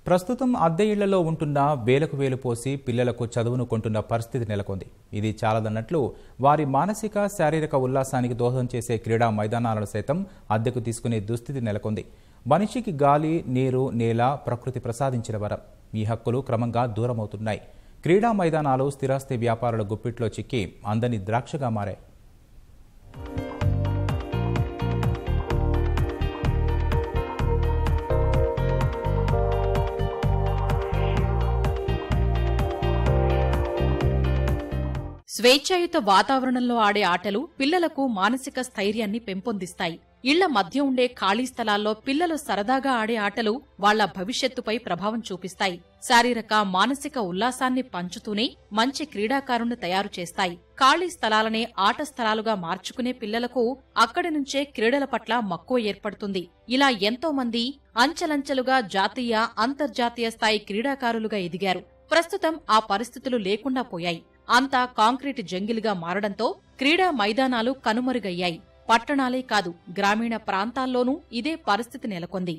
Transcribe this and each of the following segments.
ప్రస్తుతం అద్దె ఇళ్లలో ఉంటున్న వేలకు వేలు పోసి పిల్లలకు చదువును కొంటున్న పరిస్థితి నెలకొంది ఇది చాలదన్నట్లు వారి మానసిక శారీరక ఉల్లాసానికి దోహదం చేసే క్రీడా మైదానాలను సైతం అద్దెకు తీసుకునే దుస్థితి నెలకొంది మనిషికి గాలి నీరు నేల ప్రకృతి ప్రసాదించిన వరం ఈ హక్కులు క్రమంగా దూరమవుతున్నాయి క్రీడా మైదానాలు స్థిరాస్తి వ్యాపారుల గుప్పిట్లో చిక్కి అందని ద్రాక్షగా మారాయి స్వేచ్ఛాయుత వాతావరణంలో ఆడే ఆటలు పిల్లలకు మానసిక స్థైర్యాన్ని పెంపొందిస్తాయి ఇళ్ల మధ్య ఉండే ఖాళీ స్థలాల్లో పిల్లలు సరదాగా ఆడే ఆటలు వాళ్ల భవిష్యత్తుపై ప్రభావం చూపిస్తాయి శారీరక మానసిక ఉల్లాసాన్ని పంచుతూనే మంచి క్రీడాకారుణ్ణి తయారు చేస్తాయి ఖాళీ స్థలాలనే ఆట స్థలాలుగా మార్చుకునే పిల్లలకు అక్కడి నుంచే క్రీడల పట్ల మక్కువ ఏర్పడుతుంది ఇలా ఎంతో మంది అంచెలంచెలుగా జాతీయ అంతర్జాతీయ స్థాయి క్రీడాకారులుగా ఎదిగారు ప్రస్తుతం ఆ పరిస్థితులు లేకుండా పోయాయి అంతా కాంక్రీట్ జంగిల్గా మారడంతో క్రీడా మైదానాలు కనుమరుగయ్యాయి పట్టణాలే కాదు గ్రామీణ ప్రాంతాల్లోనూ ఇదే పరిస్థితి నెలకొంది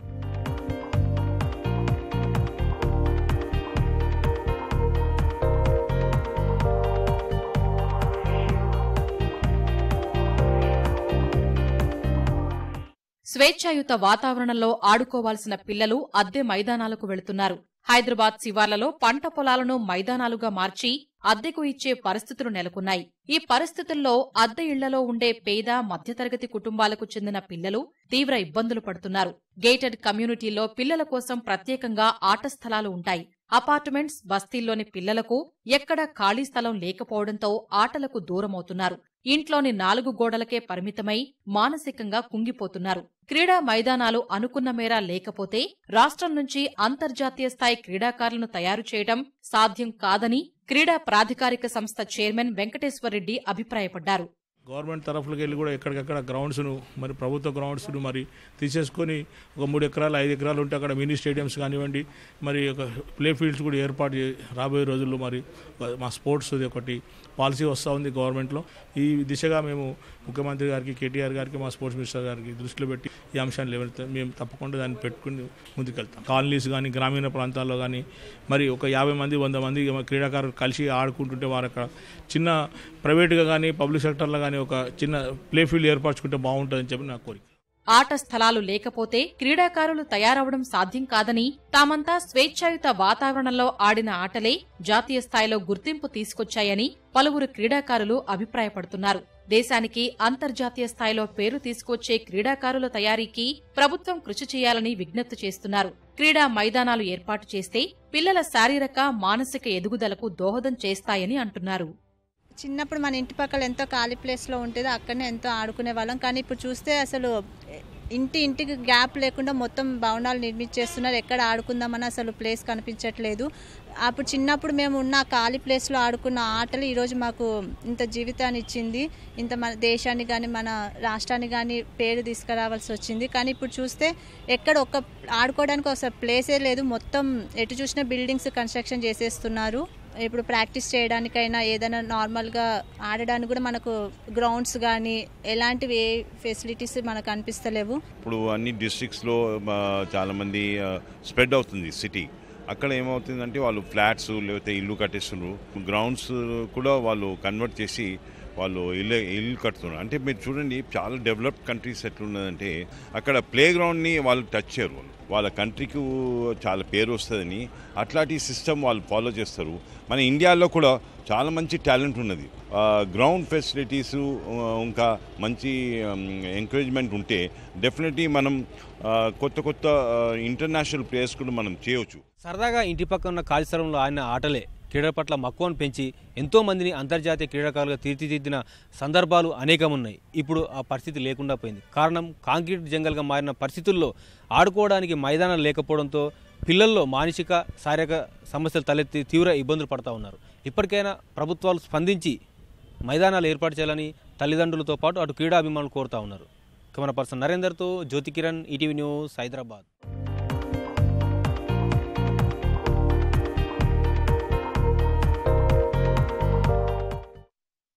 స్వేచ్ఛాయుత వాతావరణంలో ఆడుకోవాల్సిన పిల్లలు అద్దె మైదానాలకు వెళుతున్నారు హైదరాబాద్ శివార్లలో పంట పొలాలను మైదానాలుగా మార్చి అద్దెకు ఇచ్చే పరిస్థితులు నెలకొన్నాయి ఈ పరిస్థితుల్లో అద్దె ఇళ్లలో ఉండే పేద మధ్యతరగతి కుటుంబాలకు చెందిన పిల్లలు తీవ్ర ఇబ్బందులు పడుతున్నారు గేటెడ్ కమ్యూనిటీల్లో పిల్లల కోసం ప్రత్యేకంగా ఆట స్థలాలు ఉంటాయి అపార్ట్మెంట్స్ బస్తీల్లోని పిల్లలకు ఎక్కడ ఖాళీ స్థలం లేకపోవడంతో ఆటలకు దూరమవుతున్నారు ఇంట్లోని నాలుగు గోడలకే పరిమితమై మానసికంగా కుంగిపోతున్నారు క్రీడా మైదానాలు అనుకున్న మేర లేకపోతే రాష్ట్రం నుంచి అంతర్జాతీయ స్థాయి క్రీడాకారులను తయారు చేయడం సాధ్యం కాదని క్రీడా ప్రాధికారిక సంస్థ చైర్మన్ వెంకటేశ్వరరెడ్డి అభిప్రాయపడ్డారు గవర్నమెంట్ తరఫులకు వెళ్ళి కూడా ఎక్కడికక్కడ గ్రౌండ్స్ను మరి ప్రభుత్వ గ్రౌండ్స్ను మరి తీసేసుకొని ఒక మూడు ఎకరాలు ఐదు ఎకరాలు ఉంటే అక్కడ మినీ స్టేడియంస్ కానివ్వండి మరి ఒక ప్లే ఫీల్డ్స్ కూడా ఏర్పాటు చే- రాబోయే రోజుల్లో మరి మా స్పోర్ట్స్ ఒకటి పాలసీ వస్తూ ఉంది గవర్నమెంట్లో ఈ దిశగా మేము ముఖ్యమంత్రి గారికి కేటీఆర్ గారికి మా స్పోర్ట్స్ మినిస్టర్ గారికి దృష్టిలో పెట్టి ఈ అంశాన్ని లేవనెత్తాం మేము తప్పకుండా దాన్ని పెట్టుకుని ముందుకెళ్తాం కాలనీస్ కానీ గ్రామీణ ప్రాంతాల్లో కానీ మరి ఒక యాభై మంది వంద మంది క్రీడాకారులు కలిసి ఆడుకుంటుంటే వారు అక్కడ చిన్న ప్రైవేట్గా కానీ పబ్లిక్ సెక్టర్లో కానీ ఒక చిన్న ప్లే ఫీల్డ్ ఏర్పరచుకుంటే బాగుంటుందని చెప్పి నా కోరిక ఆట స్థలాలు లేకపోతే క్రీడాకారులు తయారవడం సాధ్యం కాదని తామంతా స్వేచ్ఛాయుత వాతావరణంలో ఆడిన ఆటలే జాతీయ స్థాయిలో గుర్తింపు తీసుకొచ్చాయని పలువురు క్రీడాకారులు అభిప్రాయపడుతున్నారు దేశానికి అంతర్జాతీయ స్థాయిలో పేరు తీసుకొచ్చే క్రీడాకారుల తయారీకి ప్రభుత్వం కృషి చేయాలని విజ్ఞప్తి చేస్తున్నారు క్రీడా మైదానాలు ఏర్పాటు చేస్తే పిల్లల శారీరక మానసిక ఎదుగుదలకు దోహదం చేస్తాయని అంటున్నారు చిన్నప్పుడు మన ఇంటి పక్కల ఎంతో ఖాళీ ప్లేస్లో ఉండేది అక్కడనే ఎంతో ఆడుకునే వాళ్ళం కానీ ఇప్పుడు చూస్తే అసలు ఇంటి ఇంటికి గ్యాప్ లేకుండా మొత్తం భవనాలు నిర్మించేస్తున్నారు ఎక్కడ ఆడుకుందామని అసలు ప్లేస్ కనిపించట్లేదు అప్పుడు చిన్నప్పుడు మేము ఉన్న ఆ ఖాళీ ప్లేస్లో ఆడుకున్న ఆటలు ఈరోజు మాకు ఇంత జీవితాన్ని ఇచ్చింది ఇంత మన దేశాన్ని కానీ మన రాష్ట్రాన్ని కానీ పేరు తీసుకురావాల్సి వచ్చింది కానీ ఇప్పుడు చూస్తే ఎక్కడ ఒక్క ఆడుకోవడానికి ఒకసారి ప్లేసే లేదు మొత్తం ఎటు చూసినా బిల్డింగ్స్ కన్స్ట్రక్షన్ చేసేస్తున్నారు ఇప్పుడు ప్రాక్టీస్ చేయడానికైనా ఏదైనా నార్మల్గా ఆడడానికి కూడా మనకు గ్రౌండ్స్ కానీ ఎలాంటివి ఏ ఫెసిలిటీస్ మనకు అనిపిస్తలేవు ఇప్పుడు అన్ని డిస్ట్రిక్ట్స్లో చాలామంది స్ప్రెడ్ అవుతుంది సిటీ అక్కడ ఏమవుతుందంటే వాళ్ళు ఫ్లాట్స్ లేకపోతే ఇల్లు కట్టేస్తున్నారు గ్రౌండ్స్ కూడా వాళ్ళు కన్వర్ట్ చేసి వాళ్ళు ఇల్లు ఇల్లు కడుతున్నారు అంటే మీరు చూడండి చాలా డెవలప్డ్ కంట్రీస్ ఎట్లున్నదంటే అక్కడ ప్లే గ్రౌండ్ని వాళ్ళు టచ్ చేయరు వాళ్ళు వాళ్ళ కంట్రీకి చాలా పేరు వస్తుందని అట్లాంటి సిస్టమ్ వాళ్ళు ఫాలో చేస్తారు మన ఇండియాలో కూడా చాలా మంచి టాలెంట్ ఉన్నది గ్రౌండ్ ఫెసిలిటీస్ ఇంకా మంచి ఎంకరేజ్మెంట్ ఉంటే డెఫినెట్లీ మనం ఆ, కొత్త కొత్త ఇంటర్నేషనల్ ప్లేయర్స్ కూడా మనం చేయవచ్చు సరదాగా ఇంటి పక్కన ఉన్న ఖాళీ స్థలంలో ఆడిన ఆటలే క్రీడల పట్ల మక్కువను పెంచి ఎంతో మందిని అంతర్జాతీయ క్రీడాకారులుగా తీర్చిదిద్దిన సందర్భాలు అనేకమున్నాయి ఇప్పుడు ఆ పరిస్థితి లేకుండా పోయింది కారణం కాంక్రీట్ జంగల్గా మారిన పరిస్థితుల్లో ఆడుకోవడానికి మైదానాలు లేకపోవడంతో పిల్లల్లో మానసిక శారీరక సమస్యలు తలెత్తి తీవ్ర ఇబ్బందులు పడతా ఉన్నారు ఇప్పటికైనా ప్రభుత్వాలు స్పందించి మైదానాలు ఏర్పాటు చేయాలని తల్లిదండ్రులతో పాటు అటు క్రీడాభిమానులు కోరుతా ఉన్నారు కెమెరా పర్సన్ నరేందర్తో జ్యోతి కిరణ్ ఈటీవీ న్యూస్ హైదరాబాద్